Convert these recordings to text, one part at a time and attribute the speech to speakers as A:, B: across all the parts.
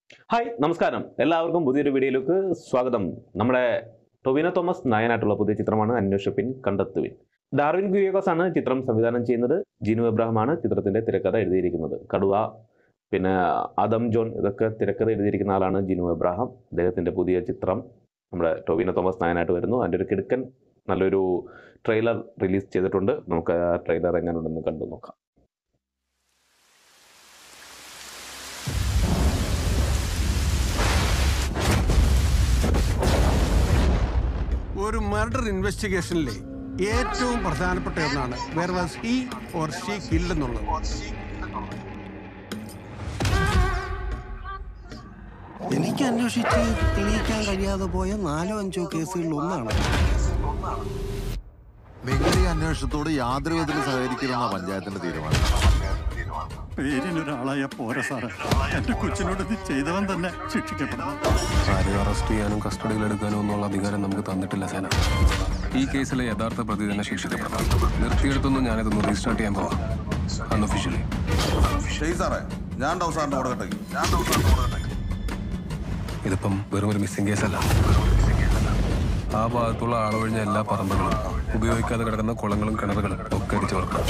A: hi നമസ്കാരം എല്ലാവർക്കും പുതിയൊരു വീഡിയോയിലേക്ക് സ്വാഗതം നമ്മുടെ ടൊവിനോ തോമസ് നായനായിട്ടുള്ള പുതിയ ചിത്രമാണ് അന്വേഷിപ്പിൻ കണ്ടെത്തുവിൻ ഡാർവിൻ ക്യൂരിയോസ് ആണ് ചിത്രം സംവിധാനം ചെയ്യുന്നത് ജിനു എബ്രാഹിമാണ് ചിത്രത്തിന്റെ തിരക്കഥ എഴുതിയിരിക്കുന്നത് കടുവ പിന്നെ ആദം ജോൺ ഇതൊക്കെ തിരക്കഥ എഴുതിയിരിക്കുന്ന ആളാണ് ജിനു എബ്രാഹാം അദ്ദേഹത്തിന്റെ പുതിയ ചിത്രം നമ്മുടെ ടൊവിനോ തോമസ് നായനായിട്ട് വരുന്നു അതിൻ്റെ ഒരു കിടുക്കൻ നല്ലൊരു ട്രെയിലർ റിലീസ് ചെയ്തിട്ടുണ്ട് നമുക്ക് ആ ട്രെയിലർ എങ്ങനെയുണ്ടെന്ന് കണ്ടു നോക്കാം
B: ഒരു മർഡർ ഇൻവെസ്റ്റിഗേഷനിലെ ഏറ്റവും പ്രധാനപ്പെട്ട ഒന്നാണ് where was he or she killed എന്നുള്ളത്
C: എനിക്ക് അന്വേഷിച്ച് തെളിയിക്കാൻ കഴിയാതെ പോയ നാലോ അഞ്ചോ കേസുകളിൽ ഒന്നാണ്
D: നിങ്ങൾ ഈ അന്വേഷണത്തോട് യാതൊരു വിധത്തിലും സഹകരിക്കണമെന്ന പഞ്ചായത്തിന്റെ തീരുമാനം
E: പേരിനൊരാളായ പോര സാറ് എന്റെ കൊച്ചിനോട് ഇത് ചെയ്തവൻ തന്നെ ശിക്ഷിക്കപ്പെടണം
F: ആരെയും അറസ്റ്റ് ചെയ്യാനും കസ്റ്റഡിയിൽ എടുക്കാനും ഒന്നുള്ള അധികാരം നമുക്ക് തന്നിട്ടില്ല സേന ഈ കേസിലെ യഥാർത്ഥ പ്രതി തന്നെ ശിക്ഷിക്കപ്പെടണം നിർത്തിയെടുത്തൊന്നും ഞാനിതൊന്ന് റീസ്റ്റാർട്ട് ചെയ്യാൻ പോവാം അൺഒഫീഷ്യലി
D: ശരി സാറേ ഞാൻ ഡൗ സാറിന്റെ കൂടെ കേട്ടെങ്കിൽ ഞാൻ ഡൗ സാറിന്റെ കൂടെ കേട്ടെങ്കിൽ
F: ഇതിപ്പം വെറും ഒരു മിസ്സിംഗ് കേസല്ല ആ ഭാഗത്തുള്ള ആളൊഴിഞ്ഞ എല്ലാ പറമ്പുകളും ഉപയോഗിക്കാതെ കിടക്കുന്ന കുളങ്ങളും കിണറുകളും ഒക്കെ അടിച്ചു വളർക്കണം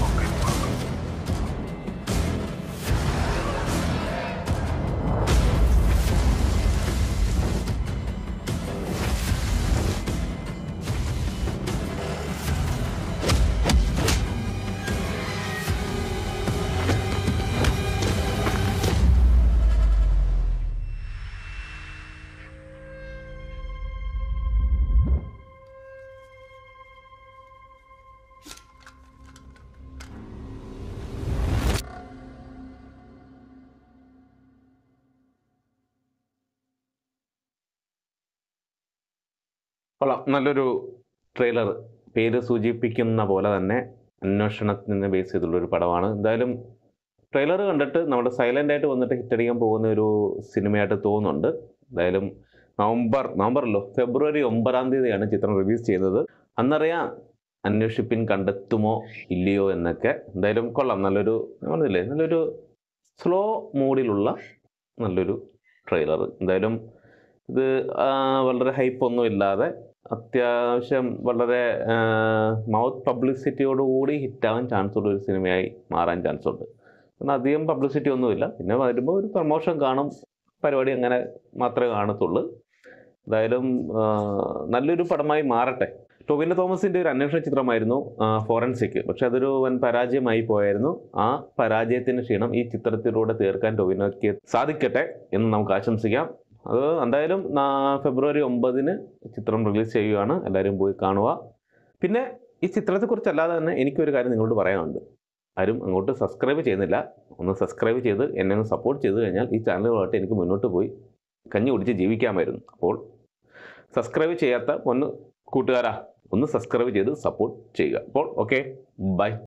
A: കൊള്ളാം നല്ലൊരു ട്രെയിലർ പേര് സൂചിപ്പിക്കുന്ന പോലെ തന്നെ അന്വേഷണത്തിന് ബേസ് ചെയ്തുള്ള ഒരു പടമാണ് എന്തായാലും ട്രെയിലർ കണ്ടിട്ട് നമ്മുടെ സൈലൻ്റ് ആയിട്ട് വന്നിട്ട് ഹിറ്റടിക്കാൻ പോകുന്ന ഒരു സിനിമയായിട്ട് തോന്നുന്നുണ്ട് എന്തായാലും നവംബർ നവംബറല്ലോ ഫെബ്രുവരി ഒമ്പതാം തീയതിയാണ് ചിത്രം റിലീസ് ചെയ്യുന്നത് അന്നറിയാം അന്വേഷിപ്പിൻ കണ്ടെത്തുമോ ഇല്ലയോ എന്നൊക്കെ എന്തായാലും കൊള്ളാം നല്ലൊരു ഞാൻ പറഞ്ഞില്ലേ നല്ലൊരു സ്ലോ മൂഡിലുള്ള നല്ലൊരു ട്രെയിലർ എന്തായാലും ഇത് ആ, വളരെ ഹൈപ്പൊന്നും ഇല്ലാതെ അത്യാവശ്യം വളരെ മൗത്ത് പബ്ലിസിറ്റിയോടുകൂടി ഹിറ്റാവാൻ ചാൻസ് ഉള്ള ഒരു സിനിമയായി മാറാൻ ചാൻസ് ഉണ്ട് കാരണം അധികം പബ്ലിസിറ്റി ഒന്നുമില്ല പിന്നെ വരുമ്പോൾ ഒരു പ്രൊമോഷൻ കാണും പരിപാടി അങ്ങനെ മാത്രമേ കാണത്തുള്ളൂ എന്തായാലും ആ, നല്ലൊരു പടമായി മാറട്ടെ ടൊവിനോ തോമസിൻ്റെ ഒരു അന്വേഷണ ചിത്രമായിരുന്നു ഫോറൻസിക് പക്ഷെ അതൊരു വൻ പരാജയമായി പോയായിരുന്നു ആ പരാജയത്തിന് ക്ഷീണം ഈ ചിത്രത്തിലൂടെ തീർക്കാൻ ടൊവിനോയ്ക്ക് സാധിക്കട്ടെ എന്ന് നമുക്ക് ആശംസിക്കാം അത് എന്തായാലും നാ- ഫെബ്രുവരി ഒമ്പതിന് ചിത്രം റിലീസ് ചെയ്യുകയാണ് എല്ലാവരും പോയി കാണുക പിന്നെ ഈ ചിത്രത്തെക്കുറിച്ചല്ലാതെ തന്നെ എനിക്കൊരു കാര്യം നിങ്ങളോട് പറയാനുണ്ട് ആരും അങ്ങോട്ട് സബ്സ്ക്രൈബ് ചെയ്യുന്നില്ല ഒന്ന് സബ്സ്ക്രൈബ് ചെയ്ത് എന്നെ ഒന്ന് സപ്പോർട്ട് ചെയ്ത് കഴിഞ്ഞാൽ ഈ ചാനലുകളായിട്ട് എനിക്ക് മുന്നോട്ട് പോയി കഞ്ഞി കുടിച്ച് ജീവിക്കാമായിരുന്നു അപ്പോൾ സബ്സ്ക്രൈബ് ചെയ്യാത്ത ഒന്ന് കൂട്ടുകാരാ ഒന്ന് സബ്സ്ക്രൈബ് ചെയ്ത് സപ്പോർട്ട് ചെയ്യുക അപ്പോൾ ഓക്കെ ബൈ